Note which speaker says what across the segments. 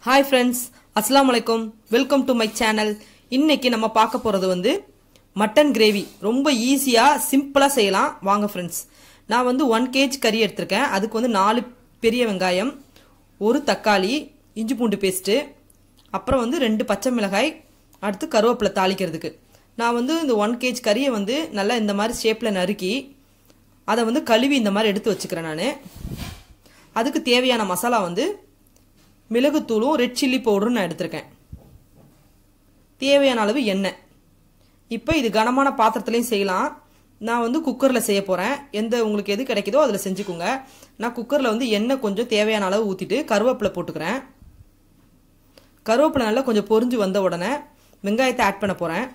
Speaker 1: hi friends அஸ்ஸலாமு அலைக்கும் welcome to my channel இன்னைக்கு நம்ம பார்க்க போகிறது வந்து மட்டன் கிரேவி ரொம்ப ஈஸியாக சிம்பிளாக செய்யலாம் வாங்க ஃப்ரெண்ட்ஸ் நான் வந்து ஒன் கேஜ் கறி எடுத்திருக்கேன் அதுக்கு வந்து நாலு பெரிய வெங்காயம் ஒரு தக்காளி இஞ்சி பூண்டு பேஸ்ட்டு அப்புறம் வந்து ரெண்டு பச்சை மிளகாய் அடுத்து கருவேப்பிலை தாளிக்கிறதுக்கு நான் வந்து இந்த ஒன் கேஜ் கறியை வந்து நல்லா இந்த மாதிரி ஷேப்பில் நறுக்கி அதை வந்து கழுவி இந்த மாதிரி எடுத்து வச்சுக்கிறேன் நான் அதுக்கு தேவையான மசாலா வந்து மிளகுத்தூளும் ரெட் சில்லி பவுடரும் நான் எடுத்திருக்கேன் தேவையான அளவு எண்ணெய் இப்போ இது கனமான பாத்திரத்துலையும் செய்யலாம் நான் வந்து குக்கரில் செய்ய போகிறேன் எந்த உங்களுக்கு எது கிடைக்குதோ அதில் செஞ்சுக்கோங்க நான் குக்கரில் வந்து எண்ணெய் கொஞ்சம் தேவையான அளவு ஊற்றிட்டு கருவேப்பிலை போட்டுக்கிறேன் கருவேப்பிலை நல்லா கொஞ்சம் பொரிஞ்சு வந்த உடனே வெங்காயத்தை ஆட் பண்ண போகிறேன்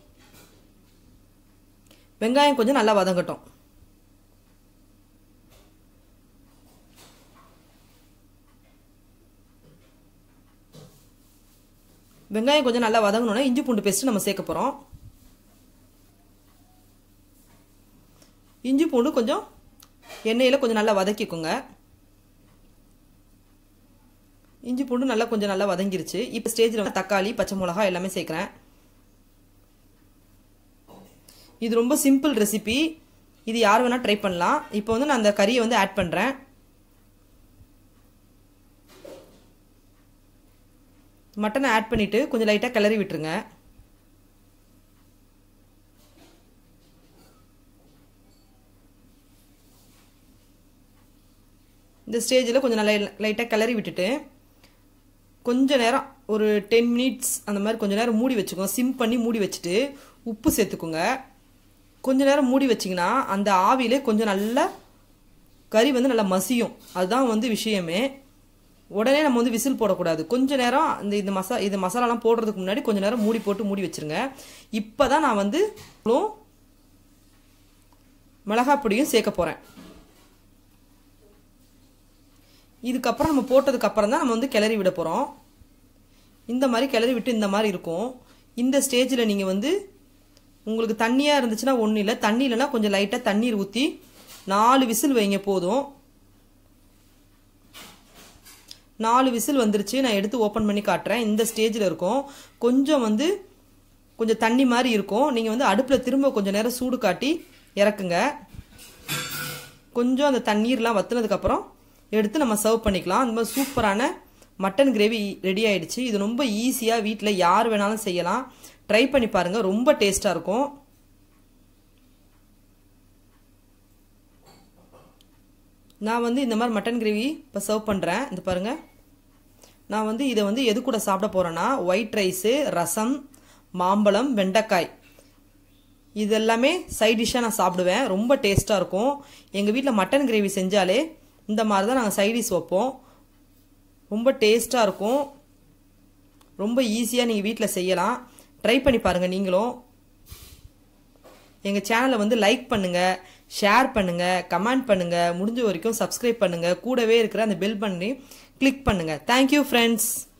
Speaker 1: வெங்காயம் கொஞ்சம் நல்லா வதங்கட்டும் வெங்காயம் கொஞ்சம் நல்லா வதங்கணும்னா இஞ்சி பூண்டு பேஸ்ட் நம்ம சேர்க்க போகிறோம் இஞ்சி பூண்டு கொஞ்சம் எண்ணெயில் கொஞ்சம் நல்லா வதக்கிக்கோங்க இஞ்சி பூண்டு நல்லா கொஞ்சம் நல்லா வதங்கிருச்சு இப்போ ஸ்டேஜில் தக்காளி பச்சை மிளகா எல்லாமே சேர்க்குறேன் இது ரொம்ப சிம்பிள் ரெசிபி இது யார் வேணால் ட்ரை பண்ணலாம் இப்போ வந்து நான் அந்த கறியை வந்து ஆட் பண்ணுறேன் மட்டனை ஆட் பண்ணிவிட்டு கொஞ்சம் லைட்டாக கிளறி விட்டுருங்க இந்த ஸ்டேஜில் கொஞ்சம் நல்லா லைட்டாக கிளறி விட்டுட்டு கொஞ்ச நேரம் ஒரு டென் மினிட்ஸ் அந்த மாதிரி கொஞ்சம் நேரம் மூடி வச்சுக்கோங்க சிம் பண்ணி மூடி வச்சுட்டு உப்பு சேர்த்துக்கோங்க கொஞ்ச நேரம் மூடி வச்சிங்கன்னா அந்த ஆவியிலே கொஞ்சம் நல்லா கறி வந்து நல்லா மசியும் அதுதான் வந்து விஷயமே உடனே நம்ம வந்து விசில் போடக்கூடாது கொஞ்ச நேரம் இந்த இந்த மசா இந்த மசாலாலாம் போடுறதுக்கு முன்னாடி கொஞ்ச நேரம் மூடி போட்டு மூடி வச்சிருங்க இப்போ தான் நான் வந்து மிளகாய் பொடியும் சேர்க்க போகிறேன் இதுக்கப்புறம் நம்ம போட்டதுக்கு அப்புறம் தான் நம்ம வந்து கிளறி விட போகிறோம் இந்த மாதிரி கிளறி விட்டு இந்த மாதிரி இருக்கும் இந்த ஸ்டேஜில் நீங்கள் வந்து உங்களுக்கு தண்ணியாக இருந்துச்சுன்னா ஒன்றும் இல்லை தண்ணி இல்லைன்னா கொஞ்சம் லைட்டாக தண்ணீர் ஊற்றி நாலு விசில் வைங்க போதும் நாலு விசில் வந்துருச்சு நான் எடுத்து ஓப்பன் பண்ணி காட்டுறேன் இந்த ஸ்டேஜில் இருக்கும் கொஞ்சம் வந்து கொஞ்சம் தண்ணி மாதிரி இருக்கும் நீங்கள் வந்து அடுப்பில் திரும்ப கொஞ்சம் நேரம் சூடு காட்டி இறக்குங்க கொஞ்சம் அந்த தண்ணீர்லாம் வத்துனதுக்கப்புறம் எடுத்து நம்ம சர்வ் பண்ணிக்கலாம் அந்த மாதிரி சூப்பரான மட்டன் கிரேவி ரெடி ஆயிடுச்சு இது ரொம்ப ஈஸியாக வீட்டில் யார் வேணாலும் செய்யலாம் ட்ரை பண்ணி பாருங்கள் ரொம்ப டேஸ்ட்டாக இருக்கும் நான் வந்து இந்த மாதிரி மட்டன் கிரேவி இப்போ சர்வ் பண்ணுறேன் இந்த பாருங்கள் நான் வந்து இதை வந்து எது கூட சாப்பிட போகிறேன்னா ஒயிட் ரைஸு ரசம் மாம்பழம் வெண்டைக்காய் இது எல்லாமே சைட் டிஷ்ஷாக நான் சாப்பிடுவேன் ரொம்ப டேஸ்ட்டாக இருக்கும் எங்கள் வீட்டில் மட்டன் கிரேவி செஞ்சாலே இந்த மாதிரி தான் நாங்கள் சைடிஷ் வைப்போம் ரொம்ப டேஸ்ட்டாக இருக்கும் ரொம்ப ஈஸியாக நீங்கள் வீட்டில் செய்யலாம் ட்ரை பண்ணி பாருங்கள் நீங்களும் எங்கள் சேனலை வந்து லைக் பண்ணுங்கள் ஷேர் பண்ணுங்கள் கமெண்ட் பண்ணுங்கள் முடிஞ்ச வரைக்கும் சப்ஸ்கிரைப் பண்ணுங்கள் கூடவே இருக்கிற அந்த பெல் பண்ணி கிளிக் பண்ணுங்கள் தேங்க்யூ ஃப்ரெண்ட்ஸ்